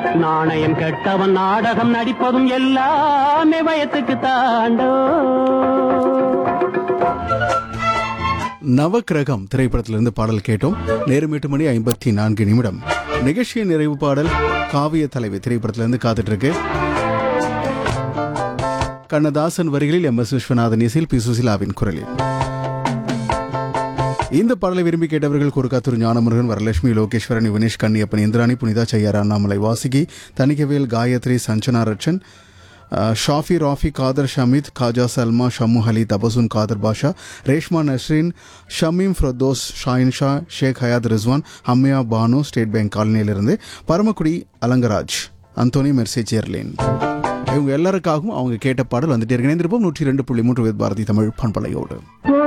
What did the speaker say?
நாணயம் கெட்டவன் நாடகம் நடிப்பதும் எல்லாமே வயத்துக்கு தாண்டோ நவக்கிரகம் திரைப்படத்திலிருந்து பாடல் கேட்டோம் நேரம் எட்டு மணி ஐம்பத்தி நான்கு நிமிடம் நிகழ்ச்சியின் நிறைவு பாடல் காவிய தலைவி திரைப்படத்திலிருந்து காத்துட்டு இருக்கு கண்ணதாசன் வரிகளில் எம் எஸ் விஸ்வநாதன் இசையில் பி சுசிலாவின் குரலில் இந்த பாடலை விரும்பி கேட்டவர்கள் குறுக்காத்தூர் ஞானமுருகன் வரலட்சுமி லோகேஸ்வரன் யுவனேஷ் கன்னியப்பன் இந்திராணி புனிதா செய்யார் அண்ணாமலை வாசுகி தணிகவேல் காயத்ரி சஞ்சனா ரட்சன் அஹ், ஷாஃபி ராஃபி காதர் ஷமீத் காஜா சல்மா ஷம்மு அலி தபசுன் காதர் பாஷா ரேஷ்மா நஸ்ரீன் ஷமீம் ஃப்ரதோஸ் ஷாயின் ஷா ஷேக் ஹயாத் ரிஸ்வான் ஹம்யா பானு ஸ்டேட் பேங்க் காலனியிலிருந்து பரமக்குடி அலங்கராஜ் அந்தோனி மெர்சி சேர்லின் இவங்க எல்லாருக்காகவும் அவங்க கேட்ட பாடல் வந்துட்டே இருக்கு இணைந்திருப்போம் நூற்றி ரெண்டு புள்ளி மூன்று பாரதி தமிழ் பண்பலையோடு